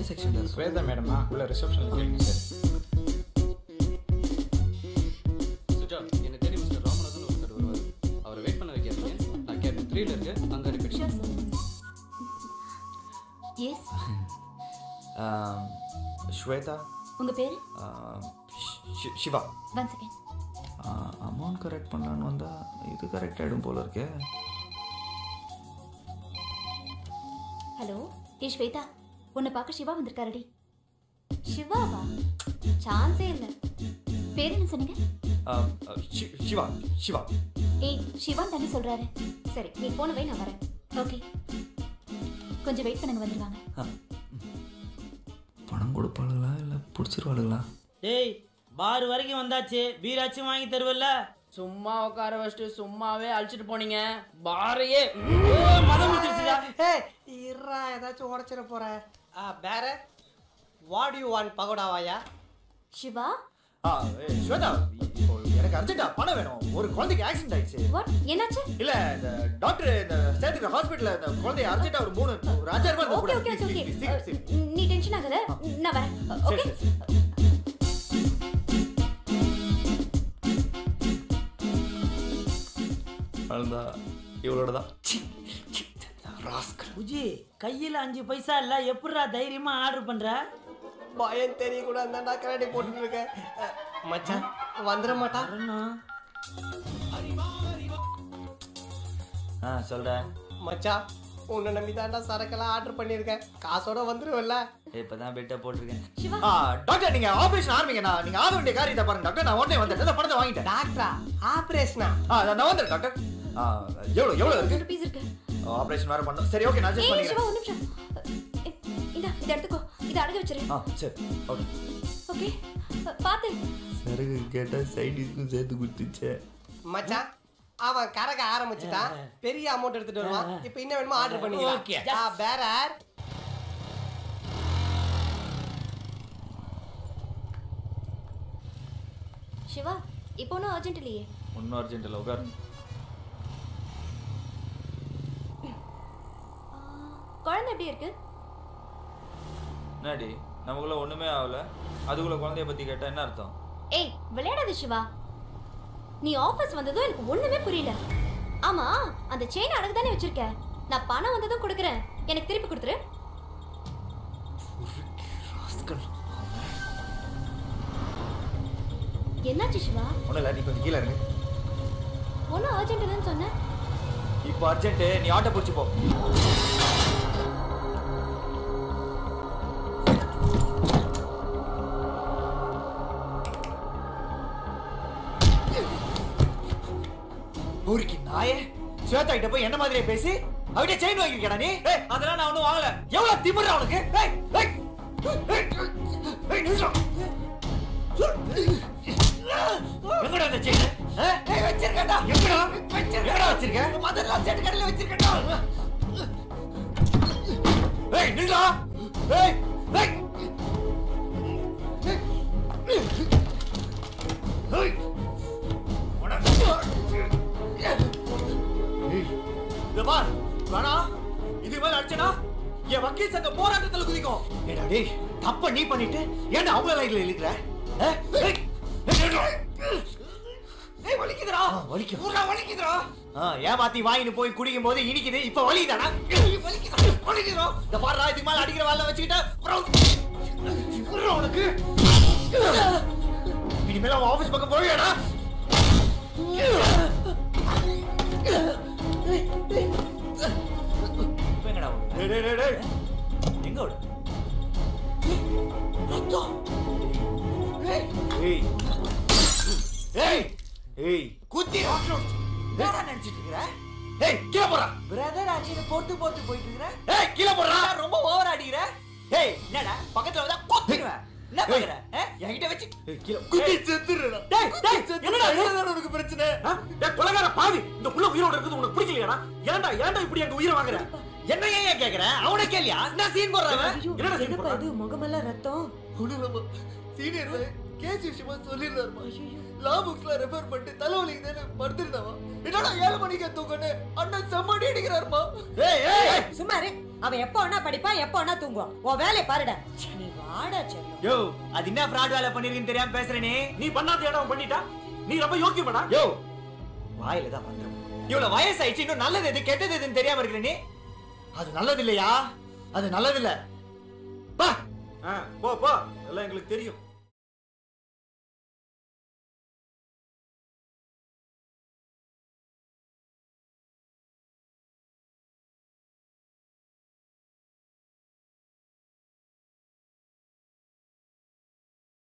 செக்ஷன்ல ஸ்வேதா மேடமா உள்ள ரிசப்ஷனில் கேளுங்க சார் சுஜா என்ன தேடி மிஸ்டர் ராமநாதன் ஒருத்தர் வருவார் அவரை வெயிட் பண்ண வைக்காதீங்க நான் கேபின் த்ரீல இருக்கு அங்கே அனுப்பிடுங்க எஸ் ஸ்வேதா உங்க பேரு ஆஹ், ஷி- ஷி- Shiva one second amount correct பண்ணலான்னு வந்தா இது கரெக்ட் ஆகிடும் போல இருக்கே ஹலோ ஏ ஸ்வேதா உன்னை பார்க்க சிவா வந்திருக்காருடி சிவாவா சான்ஸே இல்லை பேர் என்ன சொன்னீங்க ஆஹ், ஆஹ், ஷி- சிவா சிவா ஏய் சிவான் தானே சொல்றாரு சரி நீ போன வை நான் வரேன் ஓகே கொஞ்சம் வெயிட் பண்ணுங்க வந்துருவாங்க பணம் கொடுப்பாளுங்களா இல்லை பிடிச்சிருவாளுங்களா டேய் பார் வரைக்கும் வந்தாச்சு பீராச்சும் வாங்கி தருவல்ல சும்மா உட்கார வச்சுட்டு சும்மாவே அழிச்சிட்டு போனீங்க பாரையே மதம் முடிச்சிருச்சுடா ஏய் இருடா ஏதாச்சும் உடச்சிட போறேன் ஆ வேற வாட் யூ வாண்ட் பகோடாவாயா சிவா ஆ ஏய், ஸ்வேதா இப்போ எனக்கு அர்ஜென்ட்டா பணம் வேணும் ஒரு குழந்தைக்கு ஆக்சிடென்ட் ஆயிடுச்சு வாட் என்னாச்சு இல்ல இந்த டாக்டர் இந்த சேர்த்துக்கிற ஹாஸ்பிட்டல்ல இந்த குழந்தைய அர்ஜென்ட்டா ஒரு மூணு ஒரு அஞ்சாயிரம் ரூபாய் ஓகே கூட okay okay Please, please, please, please. நீ டென்ஷன் ஆகாத நான் வரேன் சரி ஓகே சரி சரி அவ்வளோதான் இவளோட தான் புஜி கையில் அஞ்சு பைசா இல்ல எப்படிடா தைரியமா ஆர்டர் பண்ற பயம் தெரியக்கூடாது தான்டா கரடி போட்டுட்டு இருக்கேன் அஹ், மச்சான் வந்துட மாட்டா வரணும் ஆ சொல்கிறேன் மச்சான் உன்னை நம்பி தான்டா சரக்கெல்லாம் ஆர்டர் பண்ணியிருக்கேன் காசோட வந்துருவல்ல இப்போ தான் பெட்டை போட்டிருக்கேன் சிவா ஆ டாக்டர் நீங்க ஆபரேஷன் ஆரம்பிங்க நான் நீங்க ஆக வேண்டிய காரியத்தை பாருங்க டாக்டர் நான் உடனே வந்துட்டேன் இந்த பணத்தை வாங்கிட்டேன் டாக்டரா ஆப்ரேஷனா ஆ நான் நான் வந்துடுறேன் டாக்டர் ஆ எவ்வளோ எவ்வளோ இருக்கு ருபீஸ் இருக்கு ஆபரேஷன் வேற பண்ணோம் சரி ஓகே நான் அட்ஜஸ்ட் ஏய் சிவா பண்ணிக்கிறேன் ஒரு நிமிஷம் ஏய், இந்தா இதை எடுத்துக்கோ இதை அடகு வச்சிரு ஆ சரி ஓகே ஓகே பாத்து சரகு கேட்டால் சைட் இதுக்கும் சேர்த்து கொடுத்துச்சே மச்சான் அவன் கரக ஆரம்பிச்சுட்டான் பெரிய அமௌண்ட் எடுத்துட்டு வருவான் இப்போ என்ன வேணுமோ ஆர்டர் Okay. பண்ணிக்கலாம் ஆ வேற சிவா இப்போ ஒன்றும் அர்ஜென்ட் இல்லையே ஒன்றும் அர்ஜென்ட் இல்லை உட்கார் ஆ, குழந்தை எப்படி இருக்கு என்னடி நமக்குள்ள ஒன்றுமே ஆகல அதுக்குள்ள குழந்தைய பற்றி கேட்டால் என்ன அர்த்தம் ஏய் விளையாடாத சிவா நீ ஆஃபீஸ் வந்ததும் எனக்கு ஒண்ணுமே புரியல ஆமா அந்த செயின் அடகு தானே வச்சிருக்க நான் பணம் வந்ததும் கொடுக்குறேன் எனக்கு திருப்பி கொடுத்துரு என்னாச்சு சிவா ஒன்றும் இல்லை நீ கொஞ்சம் கீழே இருக்கு ஒன்றும் அர்ஜென்ட் இல்லைன்னு சொன்னேன் இப்போ அர்ஜென்ட்டு நீ ஆட்டோ பிடிச்சி போ ஊருக்கு நாயே ஸ்வேதா கிட்ட போய் என்ன மாதிரியே பேசி அவகிட்ட செயின் வாங்கிருக்கடா நீ ஏய் அதெல்லாம் நான் ஒன்றும் வாங்கல எவ்வளவு திமிரா உனக்கு ஏய் ஏய் ஏய், ஏய் நிமிஷம் எங்கடா அந்த செயின் ஏய் வச்சிருக்கடா எங்கடா வச்சிருக்கடா வச்சிருக்க மதர்லாம் செட் கடையில வச்சிருக்கடா ஏய் நில்லா ஏய் ஏய் ஏய் இத பார் வேணா இது மேல அடிச்சனா என் வக்கீல் சங்க போராட்டத்துல குதிக்கும் ஏடா டேய் தப்ப நீ பண்ணிட்டு ஏன்டா அவங்க லைன்ல இழுக்கிற ஆ? ஏய், ஏய், ஏய், ஏய், வலிக்குதுடா வலிக்கு ஊரா வலிக்குதுடா ஆ ஏமாத்தி வாங்கிட்டு போய் குடிக்கும் போது இனிக்குது இப்ப வலிக்குதாடா ஏய், வலிக்குதா வலிக்குதுடா இந்த பாருடா இதுக்கு மேல அடிக்கிற வேலை வச்சுக்கிட்ட உனக்கு இனிமேல் அவன் ஆபீஸ் பக்கம் போவியாடா இப்ப எங்கடா ஓடுற? டேய், டேய், டேய், டேய். எங்க ஓடு? ரத்தம். ஏய். ஏய். ஏய். ஏய். குத்தி ராட்சம். என்னடா நினைச்சிட்டு இருக்கிற? ஏய், கீழே போடா. பிரதர் ஆச்சு பொறுத்து பொறுத்து போயிட்டு இருக்கிறேன் ஏய், கீழே போடுறா. ரொம்ப ஓவர் அடிக்கிற. ஏய், என்னடா பக்கத்துல வந்தா கொத்திடுவேன். என்ன பாக்குற? ஏய், என்கிட்ட வச்சு ஏய், கீழே குத்தி செத்துறடா. டேய், டேய், என்னடா என்னடா உனக்கு பிரச்சனை? ஆ? டேய், கொலைகார பாவி. இந்த புள்ள உயிரோட இருக்குது உனக்கு பிடிக்கலையாடா? ஏன்டா ஏன்டா இப்படி எங்க உயிரை வாங்குற? என்ன ஏன் கேக்குற? அவனை கேளியா? என்ன சீன் போடுறவன்? என்னடா சீன் போடுறான்? முகமெல்லாம் ரத்தம் சீனியர் கேஸ் விஷயமா சொல்லிருந்தாருமா லா புக்ஸ்ல ரெஃபர் பண்ணிட்டு தலைவலிக்கு தானே படுத்திருந்தாவா என்னடா ஏழு மணிக்கு தூக்கன்னு அண்ணன் செம்மடி அடிக்கிறாருமா ஏய் ஏய் சும்மா இரு அவன் எப்போ வேணா படிப்பான் எப்போ வேணா தூங்குவான் உன் வேலையை பாருடா நீ வாடா செல்லம் யோ அது என்ன ஃப்ராட் வேலை பண்ணிருக்கீன்னு தெரியாம பேசுறேனே நீ பண்ணாத இடம் பண்ணிட்டா நீ ரொம்ப யோக்கியமாடா யோ வாயில தான் வந்துரும் இவ்வளவு வயசாயிடுச்சு இன்னும் நல்லது எது கெட்டது எதுன்னு தெரியாம இருக்கிற நீ அது நல்லது இல்லையா அது நல்லது இல்ல பா ஆ, போ போ எல்லாம் எங்களுக்கு தெரியும்